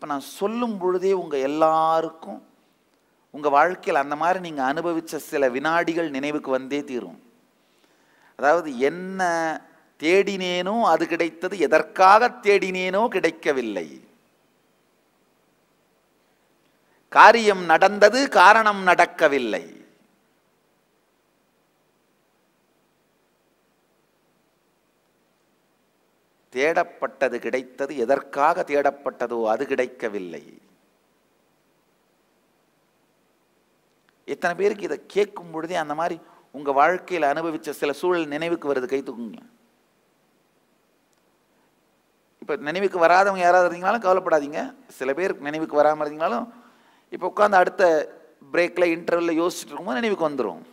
இப்போ நான் சொல்லும் பொழுதே உங்கள் எல்லாருக்கும் உங்கள் வாழ்க்கையில் அந்த மாதிரி நீங்கள் அனுபவித்த சில வினாடிகள் நினைவுக்கு வந்தே தீரும் அதாவது என்ன தேடினேனோ அது கிடைத்தது எதற்காக தேடினேனோ கிடைக்கவில்லை காரியம் நடந்தது காரணம் நடக்கவில்லை தேடப்பட்டது கிடைத்தது எதற்காக தேடப்பட்டதோ அது கிடைக்கவில்லை எத்தனை பேருக்கு இதை கேட்கும் பொழுதே அந்த மாதிரி உங்க வாழ்க்கையில் அனுபவிச்ச சில சூழல் நினைவுக்கு வருது கை தூக்குங்க இப்போ நினைவுக்கு வராதவங்க யாராவது இருந்தீங்கனாலும் கவலைப்படாதீங்க சில பேர் நினைவுக்கு வராமல் இருந்தீங்கனாலும் இப்போ உட்காந்து அடுத்த பிரேக்கில் இன்டர்வலில் யோசிச்சுட்டு இருக்கும்போது நினைவுக்கு வந்துடும்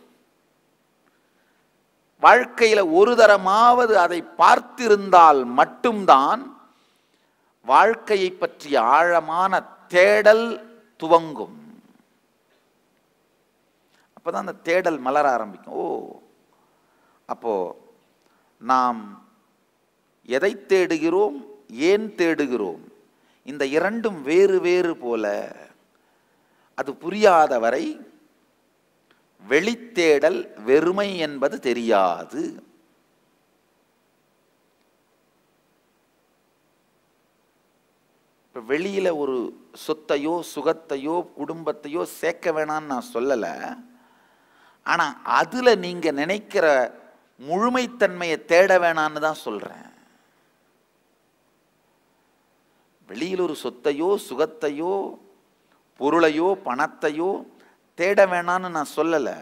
வாழ்க்கையில் ஒரு தரமாவது அதை பார்த்திருந்தால் மட்டும்தான் வாழ்க்கையை பற்றிய ஆழமான தேடல் துவங்கும் அப்பதான் அந்த தேடல் மலர ஆரம்பிக்கும் ஓ அப்போ நாம் எதை தேடுகிறோம் ஏன் தேடுகிறோம் இந்த இரண்டும் வேறு வேறு போல அது புரியாத வரை வெளித்தேடல் வெறுமை என்பது தெரியாது இப்போ வெளியில ஒரு சொத்தையோ சுகத்தையோ குடும்பத்தையோ சேர்க்க வேணாம்னு நான் சொல்லலை ஆனா அதுல நீங்க நினைக்கிற முழுமைத்தன்மையை தேட வேணான்னு தான் சொல்றேன் வெளியில் ஒரு சொத்தையோ சுகத்தையோ பொருளையோ பணத்தையோ தேட வேணான்னு நான் சொல்லலை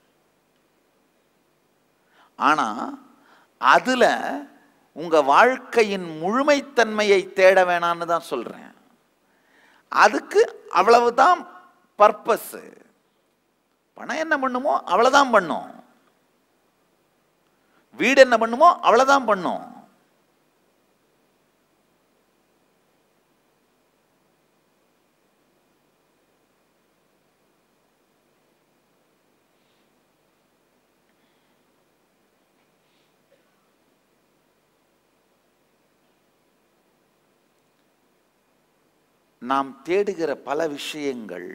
ஆனா அதுல உங்க வாழ்க்கையின் முழுமைத்தன்மையை தேட வேணான்னு தான் சொல்றேன் அதுக்கு அவ்வளவுதான் பர்பஸ் பணம் என்ன பண்ணுமோ அவ்வளவுதான் பண்ணும் வீடு என்ன பண்ணுமோ அவ்வளவுதான் பண்ணும் நாம் தேடுகிற பல விஷயங்கள்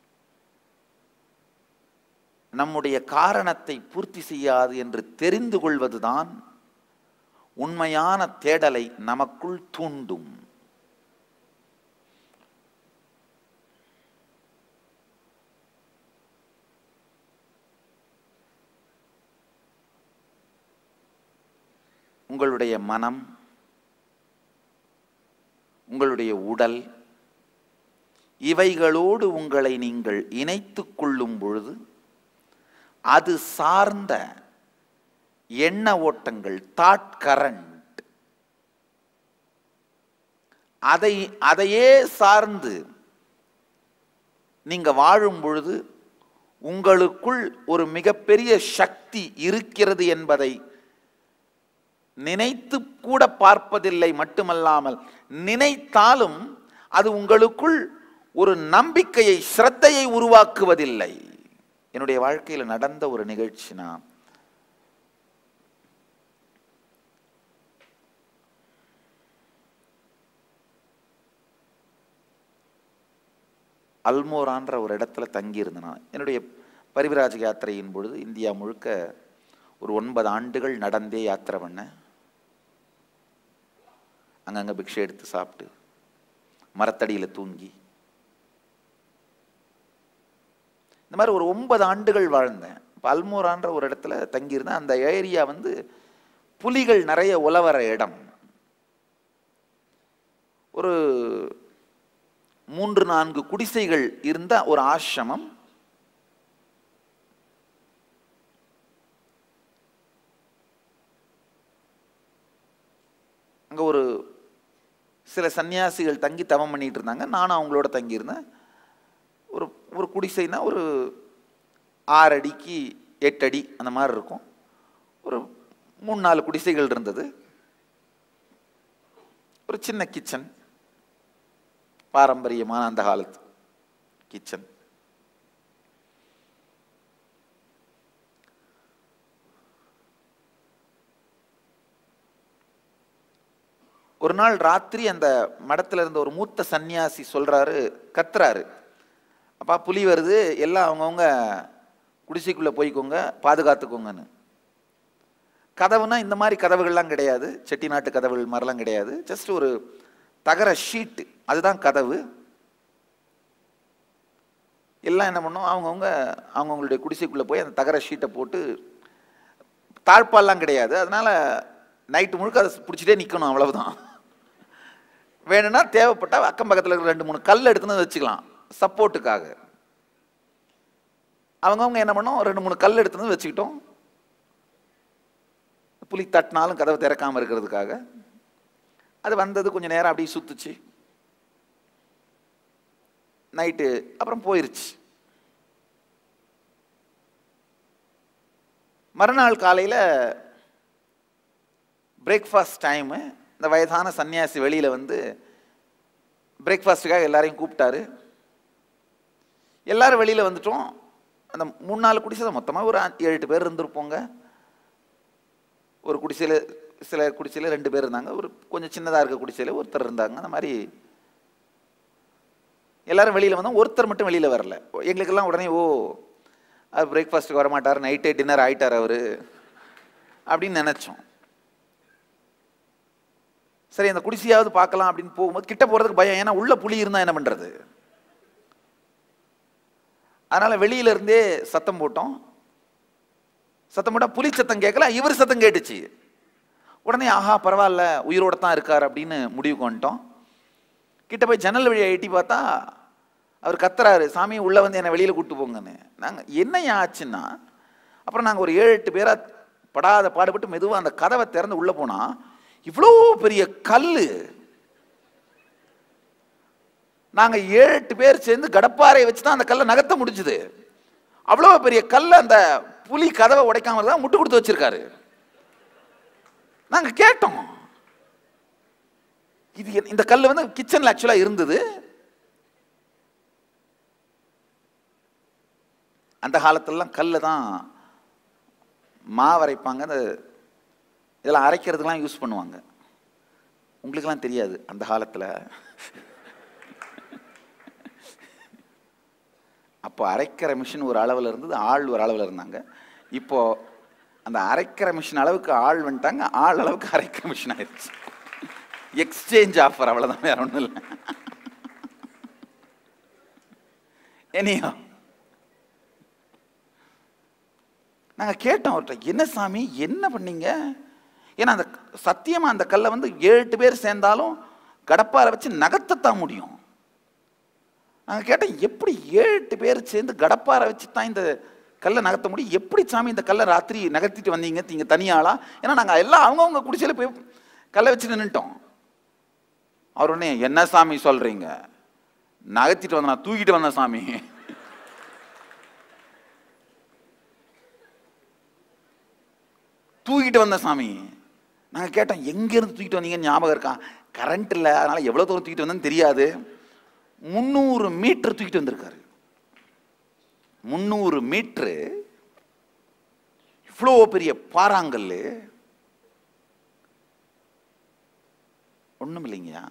நம்முடைய காரணத்தை பூர்த்தி செய்யாது என்று தெரிந்து கொள்வதுதான் உண்மையான தேடலை நமக்குள் தூண்டும் உங்களுடைய மனம் உங்களுடைய உடல் இவைகளோடு உங்களை நீங்கள் இணைத்துக் கொள்ளும் பொழுது அது சார்ந்த எண்ண ஓட்டங்கள் தாட் கரண்ட் அதை அதையே சார்ந்து நீங்க வாழும் பொழுது உங்களுக்குள் ஒரு மிகப்பெரிய சக்தி இருக்கிறது என்பதை நினைத்து கூட பார்ப்பதில்லை மட்டுமல்லாமல் நினைத்தாலும் அது உங்களுக்குள் ஒரு நம்பிக்கையை சிரத்தையை உருவாக்குவதில்லை என்னுடைய வாழ்க்கையில் நடந்த ஒரு நிகழ்ச்சி நான் அல்மோரான்ற ஒரு இடத்துல தங்கியிருந்தேன் நான் என்னுடைய பரிவிராஜ யாத்திரையின் பொழுது இந்தியா முழுக்க ஒரு ஒன்பது ஆண்டுகள் நடந்தே யாத்திரை பண்ணேன் அங்கங்கே பிக்ஷை எடுத்து சாப்பிட்டு மரத்தடியில் தூங்கி இந்த மாதிரி ஒரு ஒன்பது ஆண்டுகள் வாழ்ந்தேன் இப்போ அல்மோரான்ற ஒரு இடத்துல தங்கியிருந்தேன் அந்த ஏரியா வந்து புலிகள் நிறைய உலவர இடம் ஒரு மூன்று நான்கு குடிசைகள் இருந்த ஒரு ஆசிரமம் அங்கே ஒரு சில சன்னியாசிகள் தங்கி தவம் பண்ணிட்டு இருந்தாங்க நானும் அவங்களோட தங்கியிருந்தேன் ஒரு ஒரு குடிசைனா ஒரு ஆறு அடிக்கு எட்டு அடி அந்த மாதிரி இருக்கும் ஒரு மூணு நாலு குடிசைகள் இருந்தது ஒரு சின்ன கிச்சன் பாரம்பரியமான அந்த காலத்து கிச்சன் ஒரு நாள் ராத்திரி அந்த மடத்துல இருந்த ஒரு மூத்த சன்னியாசி சொல்றாரு கத்துறாரு அப்பா புலி வருது எல்லாம் அவங்கவுங்க குடிசைக்குள்ள போய்க்கோங்க பாதுகாத்துக்கோங்கன்னு கதவுனா இந்த மாதிரி கதவுகள்லாம் கிடையாது செட்டிநாட்டு கதவுகள் மாதிரிலாம் கிடையாது ஜஸ்ட் ஒரு தகர ஷீட்டு அதுதான் கதவு எல்லாம் என்ன பண்ணோம் அவங்கவுங்க அவங்கவுங்களுடைய குடிசைக்குள்ளே போய் அந்த தகர ஷீட்டை போட்டு தாழ்ப்பால்லாம் கிடையாது அதனால நைட்டு முழுக்க அதை பிடிச்சிட்டே நிற்கணும் அவ்வளவுதான் வேணும்னா தேவைப்பட்டா அக்கம் பக்கத்தில் இருக்கிற ரெண்டு மூணு கல் எடுத்துன்னு வந்து வச்சுக்கலாம் சப்போர்ட்டுக்காக அவங்கவுங்க என்ன பண்ணோம் ரெண்டு மூணு கல் எடுத்துன்னு வந்து வச்சுக்கிட்டோம் புலி தட்டினாலும் கதவை திறக்காம இருக்கிறதுக்காக அது வந்தது கொஞ்சம் நேரம் அப்படியே சுத்துச்சு நைட்டு அப்புறம் போயிருச்சு மறுநாள் காலையில் பிரேக்ஃபாஸ்ட் டைமு இந்த வயதான சன்னியாசி வெளியில் வந்து பிரேக்ஃபாஸ்ட்டுக்காக எல்லாரையும் கூப்பிட்டாரு எல்லாரும் வெளியில் வந்துட்டோம் அந்த மூணு நாலு குடிசை மொத்தமாக ஒரு அ- ஏழு எட்டு பேர் இருந்திருப்போங்க ஒரு குடிசையில் சில குடிசையில் ரெண்டு பேர் இருந்தாங்க ஒரு கொஞ்சம் சின்னதாக இருக்க குடிசையில் ஒருத்தர் இருந்தாங்க அந்த மாதிரி எல்லாரும் வெளியில் வந்தோம் ஒருத்தர் மட்டும் வெளியில் வரல எங்களுக்கெல்லாம் உடனே ஓ அது பிரேக்ஃபாஸ்ட்டுக்கு வரமாட்டார் நைட்டே டின்னர் ஆயிட்டார் அவர் அப்படின்னு நினச்சோம் சரி அந்த குடிசையாவது பார்க்கலாம் அப்படின்னு போகும்போது கிட்ட போகிறதுக்கு பயம் ஏன்னா உள்ள புலி இருந்தால் என்ன பண்ணுறது அதனால வெளியில இருந்தே சத்தம் போட்டோம் சத்தம் போட்டா புலி சத்தம் கேட்கல இவர் சத்தம் கேட்டுச்சு உடனே ஆஹா பரவாயில்ல உயிரோட தான் இருக்கார் அப்படின்னு முடிவுக்கு வந்துட்டோம் கிட்ட போய் ஜன்னல் வழியா எட்டி பார்த்தா அவர் கத்துறாரு சாமி உள்ள வந்து என்னை வெளியில கூட்டு போங்கன்னு நாங்க என்ன ஆச்சுன்னா அப்புறம் நாங்க ஒரு ஏழு எட்டு பேரா படாத பாடுபட்டு மெதுவா அந்த கதவை திறந்து உள்ள போனா இவ்வளோ பெரிய கல்லு நாங்க ஏழு எட்டு பேர் சேர்ந்து கடப்பாறையை வச்சு தான் அந்த கல்லை நகர்த்த முடிஞ்சுது அவ்வளோ பெரிய கல்லை அந்த புலி கதவை உடைக்காம தான் முட்டு கொடுத்து வச்சிருக்காரு நாங்க கேட்டோம் இது என்ன- இந்த கல் வந்து கிச்சன்ல ஆக்சுவலா இருந்தது அந்த காலத்துலலாம் கல்லை தான் மாவு அரைப்பாங்க அந்த இதெல்லாம் அரைக்கிறதுக்கெல்லாம் யூஸ் பண்ணுவாங்க உங்களுக்கெல்லாம் தெரியாது அந்த காலத்துல அப்போ அரைக்கிற மிஷின் ஒரு அளவில் இருந்தது ஆள் ஒரு அளவில் இருந்தாங்க இப்போ அந்த அரைக்கிற மிஷின் அளவுக்கு ஆள் வந்துட்டாங்க ஆள் அளவுக்கு அரைக்கிற மிஷின் ஆயிடுச்சு எக்ஸ்சேஞ்ச் ஆஃபர் அவ்வளோதான் வேற ஒன்றும் இல்லை எனியோ நாங்கள் கேட்டோம் அவர்கிட்ட என்ன சாமி என்ன பண்ணீங்க ஏன்னா அந்த சத்தியமா அந்த கல்லை வந்து ஏழு எட்டு பேர் சேர்ந்தாலும் கடப்பாரை வச்சு நகர்த்தத்தான் முடியும் நாங்கள் கேட்டோம் எப்படி ஏழு எட்டு பேர் சேர்ந்து கடப்பாரை வச்சு தான் இந்த கல்லை நகர்த்த முடியும் எப்படி சாமி இந்த கல்லை ராத்திரி நகர்த்திட்டு வந்தீங்க நீங்க தனியாளா ஏன்னா நாங்கள் எல்லாம் அவங்கவுங்க குடிசையில் போய் கல்லை வச்சு நின்னுட்டோம் அவர் உடனே என்ன சாமி சொல்றீங்க நகர்த்திட்டு வந்தேன் நான் தூக்கிட்டு வந்தேன் சாமி தூக்கிட்டு வந்தேன் சாமி நாங்கள் கேட்டோம் எங்கேருந்து தூக்கிட்டு வந்தீங்கன்னு ஞாபகம் இருக்கா கரண்ட் இல்லை அதனால எவ்வளோ தூரம் தூக்கிட்டு வந்தேன்னு தெரியாது முந்நூறு மீட்டர் தூக்கிட்டு வந்திருக்காரு முந்நூறு மீட்ரு இவ்வளோ பெரிய பாறாங்கல்லு ஒன்றும் இல்லைங்கய்யா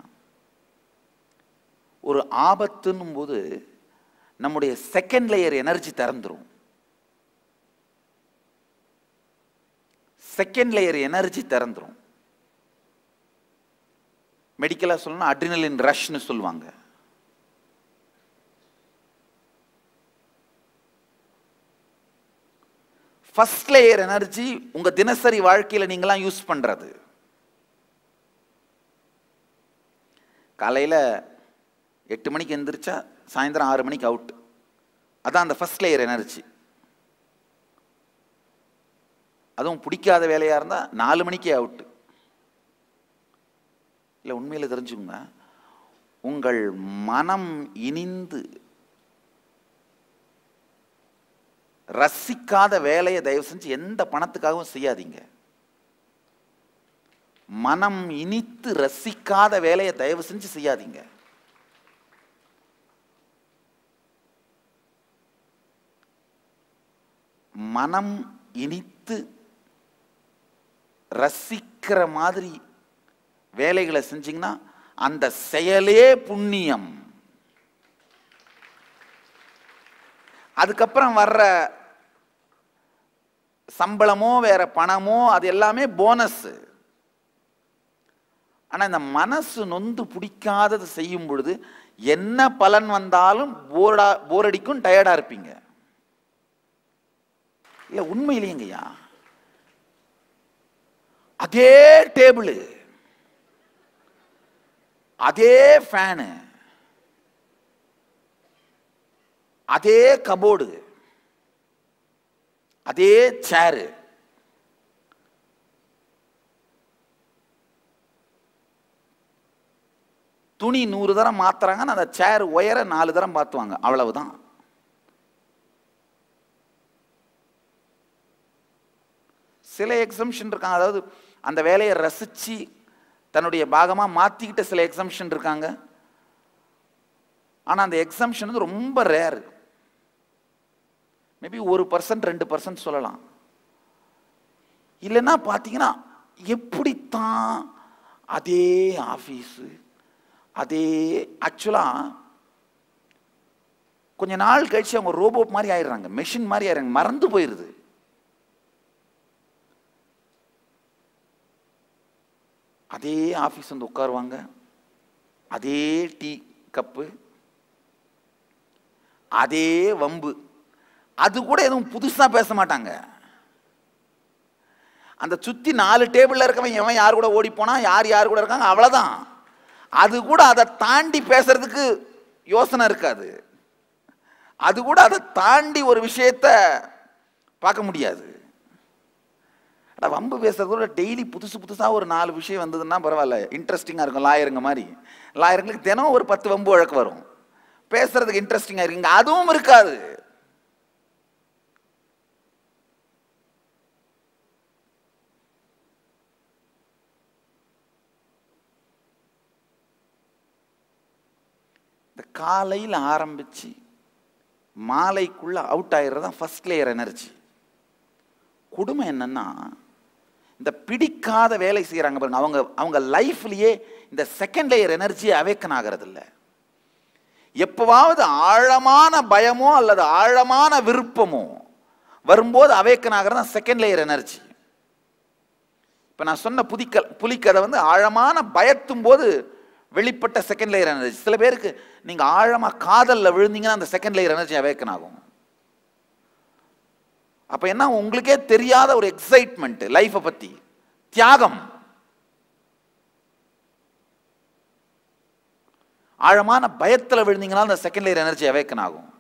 ஒரு ஆபத்துன்னும் போது நம்முடைய செகண்ட் லேயர் எனர்ஜி திறந்துரும் செகண்ட் லேயர் எனர்ஜி திறந்துரும் மெடிக்கலாக சொல்லணும்னா அட்ரினலின் ரஷ்னு சொல்லுவாங்க ஃபர்ஸ்ட் லேயர் எனர்ஜி உங்க தினசரி வாழ்க்கையில நீங்களாம் யூஸ் பண்றது காலையில எட்டு மணிக்கு எந்திரிச்சா சாயந்தரம் ஆறு மணிக்கு அவுட் அதான் அந்த ஃபர்ஸ்ட் லேயர் எனர்ஜி அதுவும் பிடிக்காத வேலையா இருந்தா நாலு மணிக்கே அவுட் இல்லை உண்மையில தெரிஞ்சுக்கோங்க உங்கள் மனம் இனிந்து ரசிக்காத வேலையை தயவு செஞ்சு எந்த பணத்துக்காகவும் செய்யாதீங்க மனம் இனித்து ரசிக்காத வேலையை தயவு செஞ்சு செய்யாதீங்க மனம் இனித்து ரசிக்கிற மாதிரி வேலைகளை செஞ்சீங்கன்னா அந்த செயலே புண்ணியம் அதுக்கப்புறம் வர்ற சம்பளமோ வேற பணமோ அது எல்லாமே போனஸ் ஆனா இந்த மனசு நொந்து பிடிக்காதது செய்யும் பொழுது என்ன பலன் வந்தாலும் போரா போரடிக்கும் டயர்டா இருப்பீங்க இல்ல உண்மையிலேங்கய்யா அதே டேபிள் அதே ஃபேனு அதே கபோர்டு அதே சேரு துணி நூறு தரம் மாத்துறாங்கன்னா அந்த சேர் உயர நாலு தரம் மாத்துவாங்க அவ்வளவுதான் சில எக்ஸம்ஷன் இருக்காங்க அதாவது அந்த வேலையை ரசிச்சு தன்னுடைய பாகமா மாத்திக்கிட்ட சில எக்ஸம்ஷன் இருக்காங்க ஆனா அந்த எக்ஸம்ஷன் வந்து ரொம்ப ரேர் மேபி ஒரு பர்சன்ட் ரெண்டு பர்சன்ட் சொல்லலாம் இல்லைன்னா பார்த்தீங்கன்னா எப்படித்தான் அதே ஆஃபீஸு அதே ஆக்சுவலாக கொஞ்ச நாள் கழிச்சு அவங்க ரோபோட் மாதிரி ஆயிடுறாங்க மெஷின் மாதிரி ஆயிடுறாங்க மறந்து போயிடுது அதே ஆஃபீஸ் வந்து உட்காருவாங்க அதே டீ கப்பு அதே வம்பு அது கூட எதுவும் புதுசா பேச மாட்டாங்க அந்த சுத்தி நாலு டேபிள்ல இருக்கவன் எவன் யார் கூட ஓடி போனா யார் யார் கூட இருக்காங்க அவ்வளவுதான் அது கூட அதை தாண்டி பேசுறதுக்கு யோசனை இருக்காது அது கூட அதை தாண்டி ஒரு விஷயத்த பார்க்க முடியாது அட வம்பு பேசுறது கூட டெய்லி புதுசு புதுசாக ஒரு நாலு விஷயம் வந்ததுன்னா பரவாயில்ல இன்ட்ரெஸ்டிங்காக இருக்கும் லாயருங்க மாதிரி லாயருங்களுக்கு தினம் ஒரு பத்து வம்பு வழக்கு வரும் பேசுறதுக்கு இன்ட்ரெஸ்டிங்காக இருக்குங்க அதுவும் இருக்காது இந்த காலையில் ஆரம்பிச்சு மாலைக்குள்ள அவுட் ஆயிடுறது தான் ஃபர்ஸ்ட் லேயர் எனர்ஜி கொடுமை என்னன்னா இந்த பிடிக்காத வேலை செய்கிறாங்க பாருங்க அவங்க அவங்க லைஃப்லயே இந்த செகண்ட் லேயர் எனர்ஜி அவேக்கன் ஆகிறது இல்லை எப்பவாவது ஆழமான பயமோ அல்லது ஆழமான விருப்பமோ வரும்போது அவேக்கன் ஆகிறது தான் செகண்ட் லேயர் எனர்ஜி இப்போ நான் சொன்ன புதிக்க புலிக்கதை வந்து ஆழமான பயத்தும் போது வெளிப்பட்ட செகண்ட் லேயர் எனர்ஜி சில பேருக்கு நீங்க ஆழமா காதல்ல விழுந்தீங்கன்னா அந்த செகண்ட் லேயர் எனர்ஜி அவேக்கன் ஆகும் அப்ப என்ன உங்களுக்கே தெரியாத ஒரு எக்ஸைட்மெண்ட் லைஃப்பை பத்தி தியாகம் ஆழமான பயத்துல விழுந்தீங்கன்னா அந்த செகண்ட் லேயர் எனர்ஜி அவேக்கன் ஆகும்